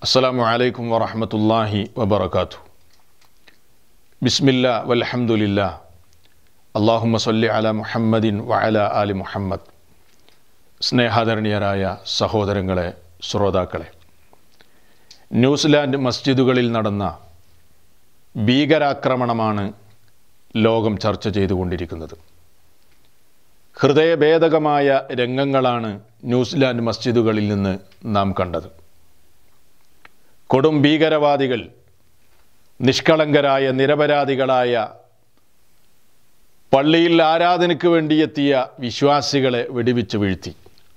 അസ്സലാമു അലൈക്കും വറഹമത്തല്ലാഹി വബർക്കാത്തു ബിസ്മില്ല വൽഹംദുലില്ലാ അള്ളാഹുമ്മ സല്ലി അല മുഹമ്മദിൻ വഅല ആലി മുഹമ്മദ് സ്നേഹാദരണീയരായ സഹോദരങ്ങളെ ശ്രോതാക്കളെ ന്യൂസിലാൻഡ് മസ്ജിദുകളിൽ നടന്ന ഭീകരാക്രമണമാണ് ലോകം ചർച്ച ചെയ്തുകൊണ്ടിരിക്കുന്നത് ഹൃദയഭേദകമായ രംഗങ്ങളാണ് ന്യൂസിലാൻഡ് മസ്ജിദുകളിൽ നിന്ന് നാം കണ്ടത് കൊടും ഭീകരവാദികൾ നിഷ്കളങ്കരായ നിരപരാധികളായ പള്ളിയിൽ ആരാധനയ്ക്ക് വേണ്ടി എത്തിയ വിശ്വാസികളെ വെടിവെച്ച് വീഴ്ത്തി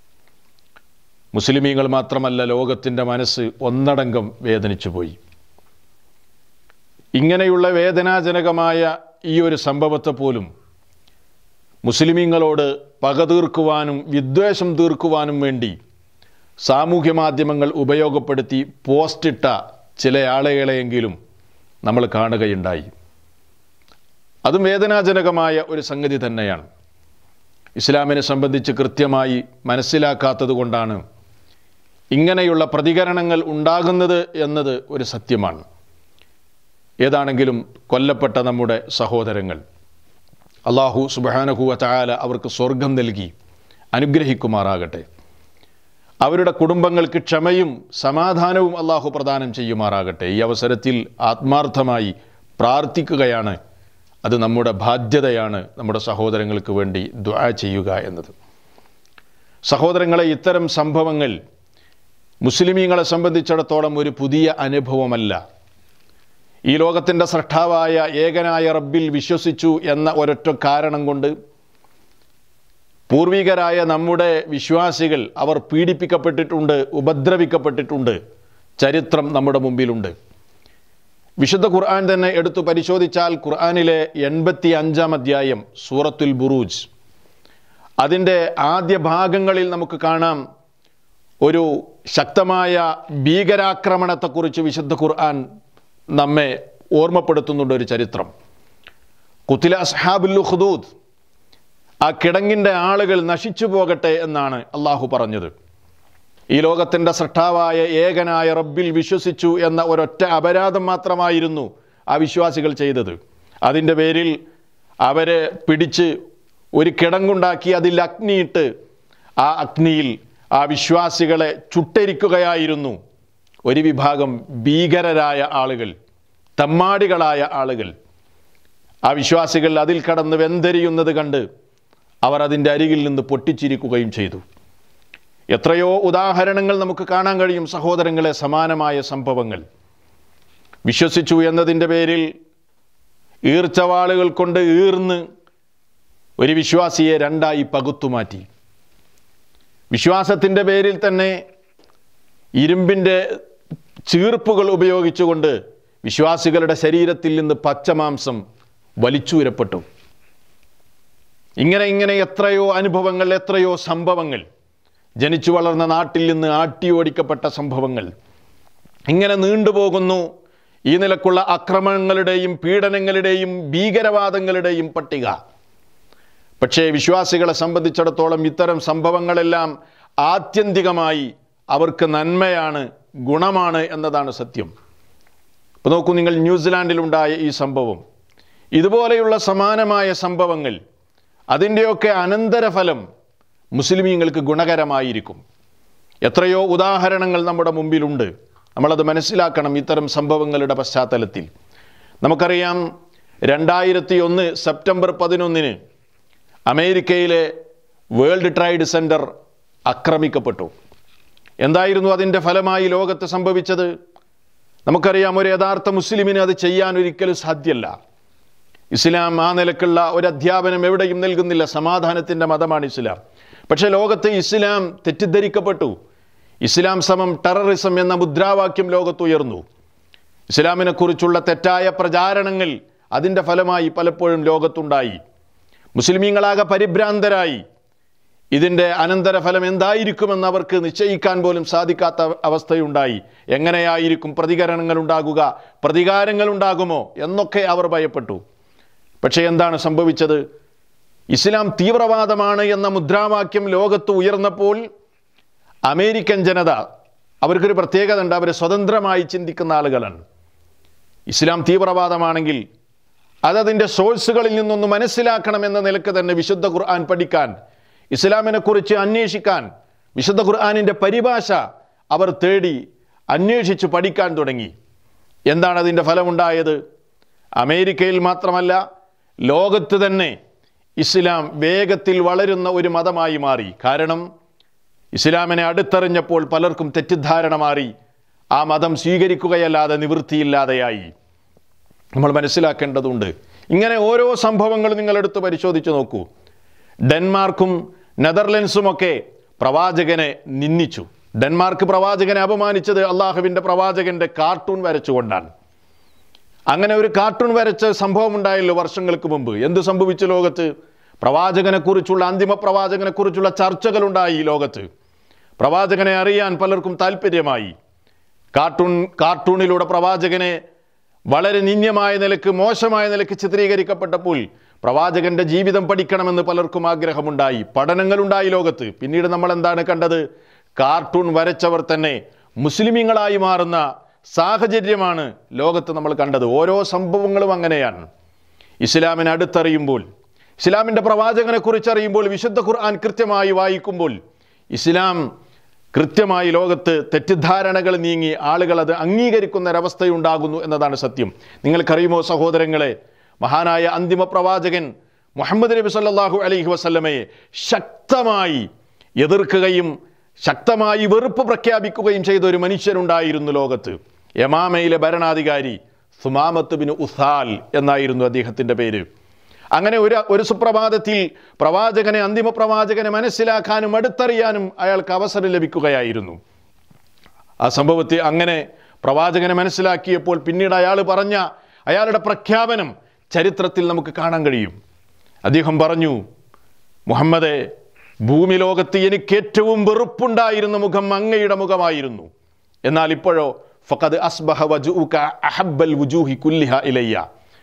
മുസ്ലിമീങ്ങൾ മാത്രമല്ല ലോകത്തിൻ്റെ മനസ്സ് ഒന്നടങ്കം വേദനിച്ചു പോയി ഇങ്ങനെയുള്ള വേദനാജനകമായ ഈ ഒരു സംഭവത്തെ പോലും മുസ്ലിമീങ്ങളോട് പക തീർക്കുവാനും വിദ്വേഷം തീർക്കുവാനും വേണ്ടി സാമൂഹ്യ മാധ്യമങ്ങൾ ഉപയോഗപ്പെടുത്തി പോസ്റ്റിട്ട ചില ആളുകളെയെങ്കിലും നമ്മൾ കാണുകയുണ്ടായി അതും വേദനാജനകമായ ഒരു സംഗതി തന്നെയാണ് ഇസ്ലാമിനെ സംബന്ധിച്ച് കൃത്യമായി മനസ്സിലാക്കാത്തത് കൊണ്ടാണ് ഇങ്ങനെയുള്ള പ്രതികരണങ്ങൾ ഉണ്ടാകുന്നത് എന്നത് ഒരു സത്യമാണ് ഏതാണെങ്കിലും കൊല്ലപ്പെട്ട നമ്മുടെ സഹോദരങ്ങൾ അള്ളാഹു സുബാനഹുവ ചായാല അവർക്ക് സ്വർഗം നൽകി അനുഗ്രഹിക്കുമാറാകട്ടെ അവരുടെ കുടുംബങ്ങൾക്ക് ക്ഷമയും സമാധാനവും അള്ളാഹു പ്രദാനം ചെയ്യുമാറാകട്ടെ ഈ അവസരത്തിൽ ആത്മാർത്ഥമായി പ്രാർത്ഥിക്കുകയാണ് അത് നമ്മുടെ ബാധ്യതയാണ് നമ്മുടെ സഹോദരങ്ങൾക്ക് വേണ്ടി ദ്വാ ചെയ്യുക എന്നത് സഹോദരങ്ങളെ ഇത്തരം സംഭവങ്ങൾ മുസ്ലിമീങ്ങളെ സംബന്ധിച്ചിടത്തോളം ഒരു പുതിയ അനുഭവമല്ല ഈ ലോകത്തിൻ്റെ സൃഷ്ടാവായ ഏകനായ റബ്ബിൽ വിശ്വസിച്ചു എന്ന ഒരൊറ്റ കാരണം കൊണ്ട് പൂർവികരായ നമ്മുടെ വിശ്വാസികൾ അവർ പീഡിപ്പിക്കപ്പെട്ടിട്ടുണ്ട് ഉപദ്രവിക്കപ്പെട്ടിട്ടുണ്ട് ചരിത്രം നമ്മുടെ മുമ്പിലുണ്ട് വിശുദ്ധ ഖുർആൻ തന്നെ എടുത്തു പരിശോധിച്ചാൽ ഖുർആനിലെ എൺപത്തി അഞ്ചാം അധ്യായം സൂറത്തുൽ ബുറൂജ് അതിൻ്റെ ആദ്യ ഭാഗങ്ങളിൽ നമുക്ക് കാണാം ഒരു ശക്തമായ ഭീകരാക്രമണത്തെക്കുറിച്ച് വിശുദ്ധ ഖുർആൻ നമ്മെ ഓർമ്മപ്പെടുത്തുന്നുണ്ട് ഒരു ചരിത്രം കുത്തില അസ്ഹാബുല്ലു ഖുദൂദ് ആ കിടങ്ങിൻ്റെ ആളുകൾ നശിച്ചു പോകട്ടെ എന്നാണ് അള്ളാഹു പറഞ്ഞത് ഈ ലോകത്തിൻ്റെ സൃഷ്ടാവായ ഏകനായ റബ്ബിൽ വിശ്വസിച്ചു എന്ന ഒരൊറ്റ അപരാധം മാത്രമായിരുന്നു ആ വിശ്വാസികൾ ചെയ്തത് അതിൻ്റെ പേരിൽ അവരെ പിടിച്ച് ഒരു കിടങ്ങുണ്ടാക്കി അതിൽ അഗ്നിയിട്ട് ആ അഗ്നിയിൽ ആ വിശ്വാസികളെ ചുട്ടരിക്കുകയായിരുന്നു ഒരു വിഭാഗം ഭീകരരായ ആളുകൾ തമ്മാടികളായ ആളുകൾ ആ വിശ്വാസികൾ അതിൽ കടന്ന് വെന്തരിയുന്നത് കണ്ട് അവർ അതിൻ്റെ അരികിൽ നിന്ന് പൊട്ടിച്ചിരിക്കുകയും ചെയ്തു എത്രയോ ഉദാഹരണങ്ങൾ നമുക്ക് കാണാൻ കഴിയും സഹോദരങ്ങളെ സമാനമായ സംഭവങ്ങൾ വിശ്വസിച്ചു എന്നതിൻ്റെ പേരിൽ ഈർച്ചവാളുകൾ കൊണ്ട് ഈർന്ന് ഒരു വിശ്വാസിയെ രണ്ടായി പകുത്തുമാറ്റി വിശ്വാസത്തിൻ്റെ പേരിൽ തന്നെ ഇരുമ്പിൻ്റെ ചീർപ്പുകൾ ഉപയോഗിച്ചുകൊണ്ട് വിശ്വാസികളുടെ ശരീരത്തിൽ നിന്ന് പച്ചമാംസം വലിച്ചൂരപ്പെട്ടു ഇങ്ങനെ ഇങ്ങനെ എത്രയോ അനുഭവങ്ങൾ എത്രയോ സംഭവങ്ങൾ ജനിച്ചു വളർന്ന നാട്ടിൽ നിന്ന് ആട്ടിയോടിക്കപ്പെട്ട സംഭവങ്ങൾ ഇങ്ങനെ നീണ്ടുപോകുന്നു ഈ നിലക്കുള്ള അക്രമങ്ങളുടെയും പീഡനങ്ങളുടെയും ഭീകരവാദങ്ങളുടെയും പട്ടിക പക്ഷേ വിശ്വാസികളെ സംബന്ധിച്ചിടത്തോളം ഇത്തരം സംഭവങ്ങളെല്ലാം ആത്യന്തികമായി അവർക്ക് നന്മയാണ് ഗുണമാണ് എന്നതാണ് സത്യം ഇപ്പോൾ നോക്കൂ നിങ്ങൾ ന്യൂസിലാൻഡിലുണ്ടായ ഈ സംഭവം ഇതുപോലെയുള്ള സമാനമായ സംഭവങ്ങൾ അതിൻ്റെയൊക്കെ അനന്തരഫലം മുസ്ലിമീങ്ങൾക്ക് ഗുണകരമായിരിക്കും എത്രയോ ഉദാഹരണങ്ങൾ നമ്മുടെ മുമ്പിലുണ്ട് നമ്മളത് മനസ്സിലാക്കണം ഇത്തരം സംഭവങ്ങളുടെ പശ്ചാത്തലത്തിൽ നമുക്കറിയാം രണ്ടായിരത്തി ഒന്ന് സെപ്റ്റംബർ പതിനൊന്നിന് അമേരിക്കയിലെ വേൾഡ് ട്രേഡ് സെൻറ്റർ ആക്രമിക്കപ്പെട്ടു എന്തായിരുന്നു അതിൻ്റെ ഫലമായി ലോകത്ത് സംഭവിച്ചത് നമുക്കറിയാം ഒരു യഥാർത്ഥ മുസ്ലിമിന് അത് ചെയ്യാൻ ഒരിക്കലും സാധ്യല്ല ഇസ്ലാം ആ നിലക്കുള്ള ഒരു അധ്യാപനം എവിടെയും നൽകുന്നില്ല സമാധാനത്തിൻ്റെ മതമാണ് ഇസ്ലാം പക്ഷേ ലോകത്ത് ഇസ്ലാം തെറ്റിദ്ധരിക്കപ്പെട്ടു ഇസ്ലാം സമം ടെററിസം എന്ന മുദ്രാവാക്യം ലോകത്തുയർന്നു ഇസ്ലാമിനെക്കുറിച്ചുള്ള തെറ്റായ പ്രചാരണങ്ങൾ അതിൻ്റെ ഫലമായി പലപ്പോഴും ലോകത്തുണ്ടായി മുസ്ലിമീങ്ങളാകെ പരിഭ്രാന്തരായി ഇതിൻ്റെ അനന്തരഫലം എന്തായിരിക്കുമെന്ന് അവർക്ക് നിശ്ചയിക്കാൻ പോലും സാധിക്കാത്ത അവസ്ഥയുണ്ടായി എങ്ങനെയായിരിക്കും പ്രതികരണങ്ങൾ ഉണ്ടാകുക പ്രതികാരങ്ങൾ ഉണ്ടാകുമോ എന്നൊക്കെ അവർ ഭയപ്പെട്ടു പക്ഷേ എന്താണ് സംഭവിച്ചത് ഇസ്ലാം തീവ്രവാദമാണ് എന്ന മുദ്രാവാക്യം ലോകത്ത് ഉയർന്നപ്പോൾ അമേരിക്കൻ ജനത അവർക്കൊരു പ്രത്യേകത ഉണ്ട് അവർ സ്വതന്ത്രമായി ചിന്തിക്കുന്ന ആളുകളാണ് ഇസ്ലാം തീവ്രവാദമാണെങ്കിൽ അതതിൻ്റെ സോഴ്സുകളിൽ നിന്നൊന്ന് മനസ്സിലാക്കണമെന്ന നിലക്ക് തന്നെ വിശുദ്ധ ഖുർആൻ പഠിക്കാൻ ഇസ്ലാമിനെ കുറിച്ച് അന്വേഷിക്കാൻ വിശുദ്ധ ഖുർആാനിൻ്റെ പരിഭാഷ അവർ തേടി അന്വേഷിച്ച് പഠിക്കാൻ തുടങ്ങി എന്താണ് അതിൻ്റെ ഫലമുണ്ടായത് അമേരിക്കയിൽ മാത്രമല്ല ലോകത്ത് തന്നെ ഇസ്ലാം വേഗത്തിൽ വളരുന്ന ഒരു മതമായി മാറി കാരണം ഇസ്ലാമിനെ അടുത്തെറിഞ്ഞപ്പോൾ പലർക്കും തെറ്റിദ്ധാരണ മാറി ആ മതം സ്വീകരിക്കുകയല്ലാതെ നിവൃത്തിയില്ലാതെയായി നമ്മൾ മനസ്സിലാക്കേണ്ടതുണ്ട് ഇങ്ങനെ ഓരോ സംഭവങ്ങളും നിങ്ങളെടുത്ത് പരിശോധിച്ച് നോക്കൂ ഡെൻമാർക്കും നെതർലൻഡ്സുമൊക്കെ പ്രവാചകനെ നിന്ദിച്ചു ഡെൻമാർക്ക് പ്രവാചകനെ അപമാനിച്ചത് അള്ളാഹുവിൻ്റെ പ്രവാചകന്റെ കാർട്ടൂൺ വരച്ചുകൊണ്ടാണ് അങ്ങനെ ഒരു കാർട്ടൂൺ വരച്ച സംഭവം ഉണ്ടായല്ലോ വർഷങ്ങൾക്ക് മുമ്പ് എന്ത് സംഭവിച്ചു ലോകത്ത് പ്രവാചകനെ കുറിച്ചുള്ള അന്തിമ പ്രവാചകനെ കുറിച്ചുള്ള ചർച്ചകളുണ്ടായി ഈ ലോകത്ത് പ്രവാചകനെ അറിയാൻ പലർക്കും താല്പര്യമായി കാർട്ടൂൺ കാർട്ടൂണിലൂടെ പ്രവാചകനെ വളരെ നിന്ദ്യമായ നിലക്ക് മോശമായ നിലക്ക് ചിത്രീകരിക്കപ്പെട്ടപ്പോൾ പ്രവാചകന്റെ ജീവിതം പഠിക്കണമെന്ന് പലർക്കും ആഗ്രഹമുണ്ടായി പഠനങ്ങളുണ്ടായി ലോകത്ത് പിന്നീട് നമ്മൾ എന്താണ് കണ്ടത് കാർട്ടൂൺ വരച്ചവർ തന്നെ മുസ്ലിമീങ്ങളായി മാറുന്ന സാഹചര്യമാണ് ലോകത്ത് നമ്മൾ കണ്ടത് ഓരോ സംഭവങ്ങളും അങ്ങനെയാണ് ഇസ്ലാമിനെ അടുത്തറിയുമ്പോൾ ഇസ്ലാമിൻ്റെ പ്രവാചകനെ കുറിച്ച് അറിയുമ്പോൾ വിശുദ്ധ ഖുർആൻ കൃത്യമായി വായിക്കുമ്പോൾ ഇസ്ലാം കൃത്യമായി ലോകത്ത് തെറ്റിദ്ധാരണകൾ നീങ്ങി ആളുകൾ അത് അംഗീകരിക്കുന്ന ഒരവസ്ഥയുണ്ടാകുന്നു എന്നതാണ് സത്യം നിങ്ങൾക്കറിയുമോ സഹോദരങ്ങളെ മഹാനായ അന്തിമ പ്രവാചകൻ മുഹമ്മദ് നബി സല്ലല്ലാഹു അലൈഹി വസല്ലമയെ ശക്തമായി എതിർക്കുകയും ശക്തമായി വെറുപ്പ് പ്രഖ്യാപിക്കുകയും ചെയ്ത ഒരു മനുഷ്യനുണ്ടായിരുന്നു ലോകത്ത് യമാമയിലെ ഭരണാധികാരി സുമാമത്ത് ബിൻ ഉസാൽ എന്നായിരുന്നു അദ്ദേഹത്തിൻ്റെ പേര് അങ്ങനെ ഒരു ഒരു സുപ്രഭാതത്തിൽ പ്രവാചകനെ അന്തിമ പ്രവാചകനെ മനസ്സിലാക്കാനും അടുത്തറിയാനും അയാൾക്ക് അവസരം ലഭിക്കുകയായിരുന്നു ആ സംഭവത്തെ അങ്ങനെ പ്രവാചകനെ മനസ്സിലാക്കിയപ്പോൾ പിന്നീട് അയാൾ പറഞ്ഞ അയാളുടെ പ്രഖ്യാപനം ചരിത്രത്തിൽ നമുക്ക് കാണാൻ കഴിയും അദ്ദേഹം പറഞ്ഞു മുഹമ്മദെ ഭൂമി ലോകത്ത് എനിക്ക് ഏറ്റവും വെറുപ്പുണ്ടായിരുന്ന മുഖം അങ്ങയുടെ മുഖമായിരുന്നു എന്നാൽ ഇപ്പോഴോ ഫഖദ് അസ്ബഹ വജൂക അഹബ്ബൽ വുജൂഹി കുല്ലിഹ ഇലയ്യ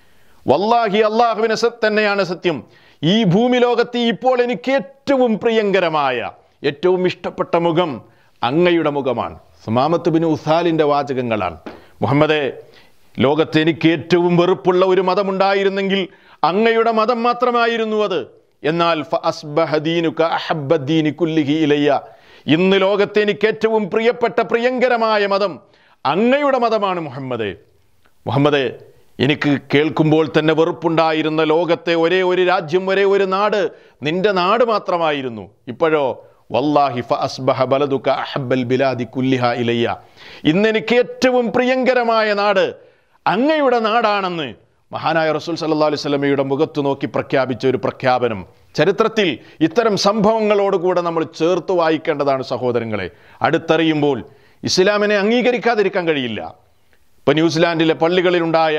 വല്ലാഹി അള്ളാഹുവിനെ സ- തന്നെയാണ് സത്യം ഈ ഭൂമി ലോകത്ത് ഇപ്പോൾ എനിക്ക് ഏറ്റവും പ്രിയങ്കരമായ ഏറ്റവും ഇഷ്ടപ്പെട്ട മുഖം അങ്ങയുടെ മുഖമാണ് സുമാമത്ത് ബിൻ ഉസാലിൻ്റെ വാചകങ്ങളാണ് മുഹമ്മദെ ലോകത്ത് എനിക്ക് ഏറ്റവും വെറുപ്പുള്ള ഒരു മതമുണ്ടായിരുന്നെങ്കിൽ അങ്ങയുടെ മതം മാത്രമായിരുന്നു അത് എന്നാൽ ഫഅസ്ബഹ ദീനുക അഹബ്ബ ദീനി കുല്ലിഹി ഇലയ്യ ഇന്ന് ലോകത്ത് എനിക്ക് ഏറ്റവും പ്രിയപ്പെട്ട പ്രിയങ്കരമായ മതം അങ്ങയുടെ മതമാണ് മുഹമ്മദേ മുഹമ്മദേ എനിക്ക് കേൾക്കുമ്പോൾ തന്നെ വെറുപ്പുണ്ടായിരുന്ന ലോകത്തെ ഒരേ ഒരു രാജ്യം ഒരേ ഒരു നാട് നിന്റെ നാട് മാത്രമായിരുന്നു ഇപ്പോഴോ വല്ലാഹി ഫഅസ്ബഹ ബലദുക അഹബ്ബൽ ബിലാദി കുല്ലിഹ ഇലയ്യ ഇന്ന് എനിക്ക് ഏറ്റവും പ്രിയങ്കരമായ നാട് അങ്ങയുടെ നാടാണെന്ന് മഹാനായ റസൂൽ സല്ലല്ലാഹു അലൈഹി വസല്ലമയുടെ മുഖത്ത് നോക്കി പ്രഖ്യാപിച്ച ഒരു പ്രഖ്യാപനം ചരിത്രത്തിൽ ഇത്തരം സംഭവങ്ങളോടുകൂടെ നമ്മൾ ചേർത്ത് വായിക്കേണ്ടതാണ് സഹോദരങ്ങളെ അടുത്തറിയുമ്പോൾ ഇസ്ലാമിനെ അംഗീകരിക്കാതിരിക്കാൻ കഴിയില്ല ഇപ്പൊ ന്യൂസിലാൻഡിലെ പള്ളികളിലുണ്ടായ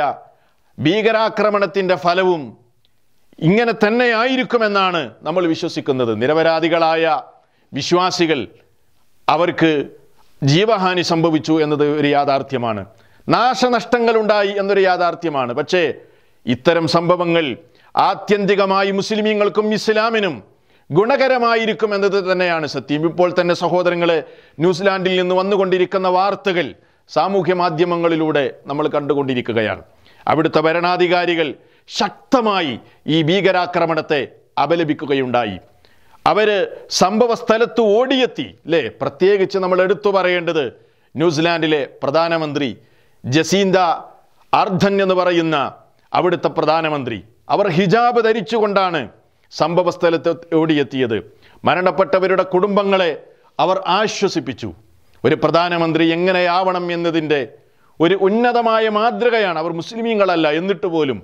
ഭീകരാക്രമണത്തിന്റെ ഫലവും ഇങ്ങനെ തന്നെ ആയിരിക്കുമെന്നാണ് നമ്മൾ വിശ്വസിക്കുന്നത് നിരപരാധികളായ വിശ്വാസികൾ അവർക്ക് ജീവഹാനി സംഭവിച്ചു എന്നത് ഒരു യാഥാർത്ഥ്യമാണ് നാശനഷ്ടങ്ങളുണ്ടായി എന്നൊരു യാഥാർത്ഥ്യമാണ് പക്ഷേ ഇത്തരം സംഭവങ്ങൾ ആത്യന്തികമായി മുസ്ലിമീങ്ങൾക്കും ഇസ്ലാമിനും ഗുണകരമായിരിക്കും എന്നത് തന്നെയാണ് സത്യം ഇപ്പോൾ തന്നെ സഹോദരങ്ങളെ ന്യൂസിലാൻഡിൽ നിന്ന് വന്നുകൊണ്ടിരിക്കുന്ന വാർത്തകൾ സാമൂഹ്യ മാധ്യമങ്ങളിലൂടെ നമ്മൾ കണ്ടുകൊണ്ടിരിക്കുകയാണ് അവിടുത്തെ ഭരണാധികാരികൾ ശക്തമായി ഈ ഭീകരാക്രമണത്തെ അപലപിക്കുകയുണ്ടായി അവര് സംഭവ സ്ഥലത്ത് ഓടിയെത്തി അല്ലേ പ്രത്യേകിച്ച് നമ്മൾ എടുത്തു പറയേണ്ടത് ന്യൂസിലാൻഡിലെ പ്രധാനമന്ത്രി ജസീന്ത അർദ്ധൻ എന്ന് പറയുന്ന അവിടുത്തെ പ്രധാനമന്ത്രി അവർ ഹിജാബ് ധരിച്ചുകൊണ്ടാണ് സംഭവ സ്ഥലത്ത് ഓടിയെത്തിയത് മരണപ്പെട്ടവരുടെ കുടുംബങ്ങളെ അവർ ആശ്വസിപ്പിച്ചു ഒരു പ്രധാനമന്ത്രി എങ്ങനെയാവണം എന്നതിൻ്റെ ഒരു ഉന്നതമായ മാതൃകയാണ് അവർ മുസ്ലിമീങ്ങളല്ല എന്നിട്ട് പോലും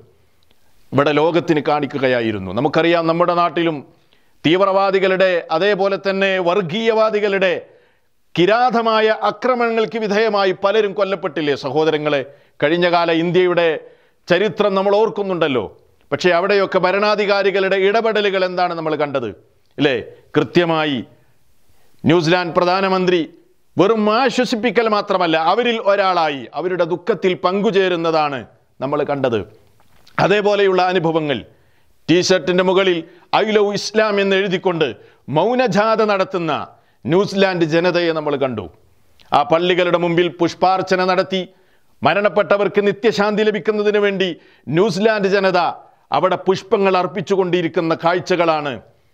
ഇവിടെ ലോകത്തിന് കാണിക്കുകയായിരുന്നു നമുക്കറിയാം നമ്മുടെ നാട്ടിലും തീവ്രവാദികളുടെ അതേപോലെ തന്നെ വർഗീയവാദികളുടെ കിരാതമായ ആക്രമണങ്ങൾക്ക് വിധേയമായി പലരും കൊല്ലപ്പെട്ടില്ലേ സഹോദരങ്ങളെ കഴിഞ്ഞകാല ഇന്ത്യയുടെ ചരിത്രം നമ്മൾ ഓർക്കുന്നുണ്ടല്ലോ പക്ഷേ അവിടെയൊക്കെ ഭരണാധികാരികളുടെ ഇടപെടലുകൾ എന്താണ് നമ്മൾ കണ്ടത് ഇല്ലേ കൃത്യമായി ന്യൂസിലാൻഡ് പ്രധാനമന്ത്രി വെറും ആശ്വസിപ്പിക്കൽ മാത്രമല്ല അവരിൽ ഒരാളായി അവരുടെ ദുഃഖത്തിൽ പങ്കുചേരുന്നതാണ് നമ്മൾ കണ്ടത് അതേപോലെയുള്ള അനുഭവങ്ങൾ ടീഷർട്ടിന്റെ മുകളിൽ ഐ ലവ് ഇസ്ലാം എന്ന് എഴുതിക്കൊണ്ട് മൗനജാഥ നടത്തുന്ന ന്യൂസിലാൻഡ് ജനതയെ നമ്മൾ കണ്ടു ആ പള്ളികളുടെ മുമ്പിൽ പുഷ്പാർച്ചന നടത്തി മരണപ്പെട്ടവർക്ക് നിത്യശാന്തി ലഭിക്കുന്നതിന് വേണ്ടി ന്യൂസിലാൻഡ് ജനത അവിടെ പുഷ്പങ്ങൾ അർപ്പിച്ചുകൊണ്ടിരിക്കുന്ന കാഴ്ചകളാണ്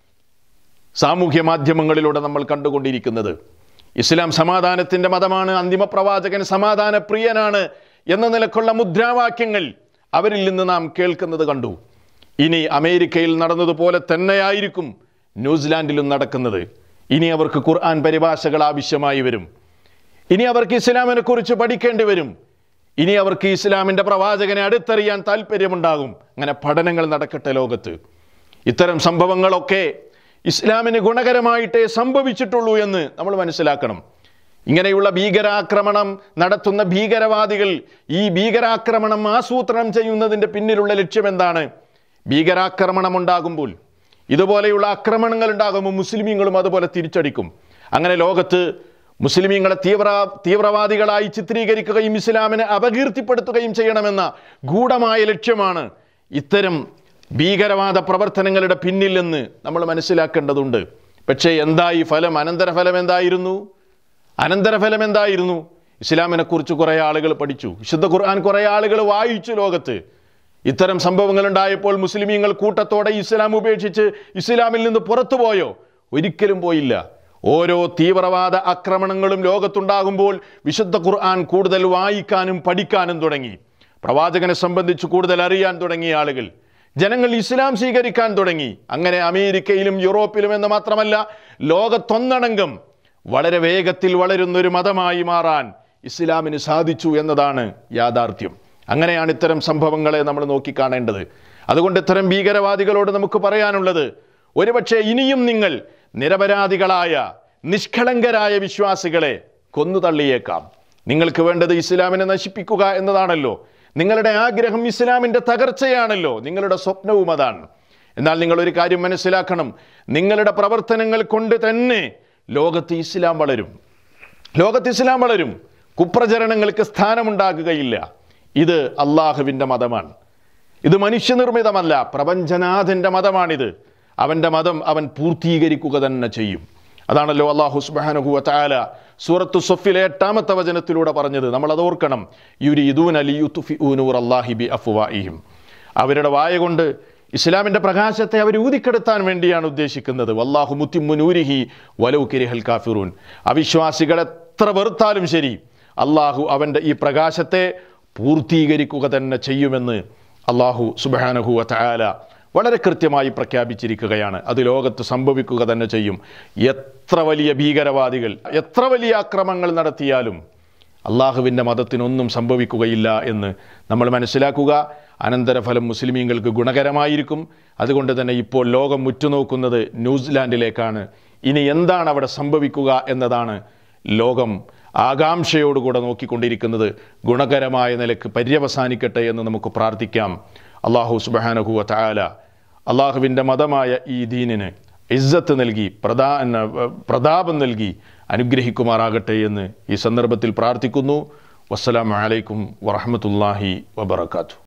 സാമൂഹ്യ മാധ്യമങ്ങളിലൂടെ നമ്മൾ കണ്ടുകൊണ്ടിരിക്കുന്നത് ഇസ്ലാം സമാധാനത്തിന്റെ മതമാണ് അന്തിമ പ്രവാചകൻ സമാധാന പ്രിയനാണ് എന്ന നിലക്കുള്ള മുദ്രാവാക്യങ്ങൾ അവരിൽ നിന്ന് നാം കേൾക്കുന്നത് കണ്ടു ഇനി അമേരിക്കയിൽ നടന്നതുപോലെ തന്നെയായിരിക്കും ന്യൂസിലാൻഡിലും നടക്കുന്നത് ഇനി അവർക്ക് ഖുർആൻ പരിഭാഷകൾ ആവശ്യമായി വരും ഇനി അവർക്ക് ഇസ്ലാമിനെ കുറിച്ച് പഠിക്കേണ്ടി വരും ഇനി അവർക്ക് ഇസ്ലാമിൻ്റെ പ്രവാചകനെ അടുത്തറിയാൻ താല്പര്യമുണ്ടാകും അങ്ങനെ പഠനങ്ങൾ നടക്കട്ടെ ലോകത്ത് ഇത്തരം സംഭവങ്ങളൊക്കെ ഇസ്ലാമിന് ഗുണകരമായിട്ടേ സംഭവിച്ചിട്ടുള്ളൂ എന്ന് നമ്മൾ മനസ്സിലാക്കണം ഇങ്ങനെയുള്ള ഭീകരാക്രമണം നടത്തുന്ന ഭീകരവാദികൾ ഈ ഭീകരാക്രമണം ആസൂത്രണം ചെയ്യുന്നതിൻ്റെ പിന്നിലുള്ള ലക്ഷ്യം എന്താണ് ഭീകരാക്രമണം ഉണ്ടാകുമ്പോൾ ഇതുപോലെയുള്ള ആക്രമണങ്ങൾ ഉണ്ടാകുമ്പോൾ മുസ്ലിമീങ്ങളും അതുപോലെ തിരിച്ചടിക്കും അങ്ങനെ ലോകത്ത് മുസ്ലിമീങ്ങളെ തീവ്ര തീവ്രവാദികളായി ചിത്രീകരിക്കുകയും ഇസ്ലാമിനെ അപകീർത്തിപ്പെടുത്തുകയും ചെയ്യണമെന്ന ഗൂഢമായ ലക്ഷ്യമാണ് ഇത്തരം ഭീകരവാദ പ്രവർത്തനങ്ങളുടെ പിന്നിൽ നിന്ന് നമ്മൾ മനസ്സിലാക്കേണ്ടതുണ്ട് പക്ഷേ എന്തായി ഫലം അനന്തരഫലം എന്തായിരുന്നു അനന്തരഫലം എന്തായിരുന്നു ഇസ്ലാമിനെ കുറിച്ച് കുറേ ആളുകൾ പഠിച്ചു വിശുദ്ധ ഖുർആൻ കുറേ ആളുകൾ വായിച്ചു ലോകത്ത് ഇത്തരം സംഭവങ്ങൾ ഉണ്ടായപ്പോൾ മുസ്ലിമീങ്ങൾ കൂട്ടത്തോടെ ഇസ്ലാം ഉപേക്ഷിച്ച് ഇസ്ലാമിൽ നിന്ന് പുറത്തു പോയോ ഒരിക്കലും പോയില്ല ഓരോ തീവ്രവാദ ആക്രമണങ്ങളും ലോകത്തുണ്ടാകുമ്പോൾ വിശുദ്ധ ഖുർആൻ കൂടുതൽ വായിക്കാനും പഠിക്കാനും തുടങ്ങി പ്രവാചകനെ സംബന്ധിച്ച് കൂടുതൽ അറിയാൻ തുടങ്ങിയ ആളുകൾ ജനങ്ങൾ ഇസ്ലാം സ്വീകരിക്കാൻ തുടങ്ങി അങ്ങനെ അമേരിക്കയിലും യൂറോപ്പിലും എന്ന് മാത്രമല്ല ലോകത്തൊന്നടങ്കം വളരെ വേഗത്തിൽ വളരുന്ന ഒരു മതമായി മാറാൻ ഇസ്ലാമിന് സാധിച്ചു എന്നതാണ് യാഥാർത്ഥ്യം അങ്ങനെയാണ് ഇത്തരം സംഭവങ്ങളെ നമ്മൾ നോക്കിക്കാണേണ്ടത് അതുകൊണ്ട് ഇത്തരം ഭീകരവാദികളോട് നമുക്ക് പറയാനുള്ളത് ഒരുപക്ഷെ ഇനിയും നിങ്ങൾ നിരപരാധികളായ നിഷ്കളങ്കരായ വിശ്വാസികളെ കൊന്നു തള്ളിയേക്കാം നിങ്ങൾക്ക് വേണ്ടത് ഇസ്ലാമിനെ നശിപ്പിക്കുക എന്നതാണല്ലോ നിങ്ങളുടെ ആഗ്രഹം ഇസ്ലാമിൻ്റെ തകർച്ചയാണല്ലോ നിങ്ങളുടെ സ്വപ്നവും അതാണ് എന്നാൽ നിങ്ങൾ ഒരു കാര്യം മനസ്സിലാക്കണം നിങ്ങളുടെ പ്രവർത്തനങ്ങൾ കൊണ്ട് തന്നെ ലോകത്ത് ഇസ്ലാം വളരും ലോകത്ത് ഇസ്ലാം വളരും കുപ്രചരണങ്ങൾക്ക് സ്ഥാനമുണ്ടാകുകയില്ല ഇത് അള്ളാഹുവിൻ്റെ മതമാണ് ഇത് മനുഷ്യനിർമ്മിതമല്ല പ്രപഞ്ചനാഥൻ്റെ മതമാണിത് അവൻ്റെ മതം അവൻ പൂർത്തീകരിക്കുക തന്നെ ചെയ്യും അതാണല്ലോ അള്ളാഹു സുബാനുഹുവ താല സൂറത്തു സൊഫിലെ എട്ടാമത്തെ വചനത്തിലൂടെ പറഞ്ഞത് നമ്മൾ അത് ഓർക്കണം യുരീദൂൻ അലി യുത്തുഫിഊനൂർ അള്ളാഹി ബി അഫ്വായിഹിം അവരുടെ വായ കൊണ്ട് ഇസ്ലാമിൻ്റെ പ്രകാശത്തെ അവർ ഊതിക്കെടുത്താൻ വേണ്ടിയാണ് ഉദ്ദേശിക്കുന്നത് വല്ലാഹു മുത്തിമുനൂരിഹി വലൗ കിരിഹൽ കാഫിറൂൻ അവിശ്വാസികൾ എത്ര വെറുത്താലും ശരി അള്ളാഹു അവൻ്റെ ഈ പ്രകാശത്തെ പൂർത്തീകരിക്കുക തന്നെ ചെയ്യുമെന്ന് അള്ളാഹു സുബാനഹുവ താല വളരെ കൃത്യമായി പ്രഖ്യാപിച്ചിരിക്കുകയാണ് അത് ലോകത്ത് സംഭവിക്കുക തന്നെ ചെയ്യും എത്ര വലിയ ഭീകരവാദികൾ എത്ര വലിയ ആക്രമങ്ങൾ നടത്തിയാലും അള്ളാഹുവിൻ്റെ മതത്തിനൊന്നും സംഭവിക്കുകയില്ല എന്ന് നമ്മൾ മനസ്സിലാക്കുക അനന്തരഫലം മുസ്ലിമീങ്ങൾക്ക് ഗുണകരമായിരിക്കും അതുകൊണ്ട് തന്നെ ഇപ്പോൾ ലോകം ഉറ്റുനോക്കുന്നത് ന്യൂസിലാൻഡിലേക്കാണ് ഇനി എന്താണ് അവിടെ സംഭവിക്കുക എന്നതാണ് ലോകം ആകാംക്ഷയോടുകൂടെ നോക്കിക്കൊണ്ടിരിക്കുന്നത് ഗുണകരമായ നിലക്ക് പര്യവസാനിക്കട്ടെ എന്ന് നമുക്ക് പ്രാർത്ഥിക്കാം അള്ളാഹു സുബാനഹുവ താല അള്ളാഹുവിൻ്റെ മതമായ ഈ ദീനിന് ഇസ്സത്ത് നൽകി പ്രധാ പ്രതാപം നൽകി അനുഗ്രഹിക്കുമാറാകട്ടെ എന്ന് ഈ സന്ദർഭത്തിൽ പ്രാർത്ഥിക്കുന്നു വസ്സലാമലൈക്കും വറഹമത്തല്ലാഹി വബർക്കാത്തു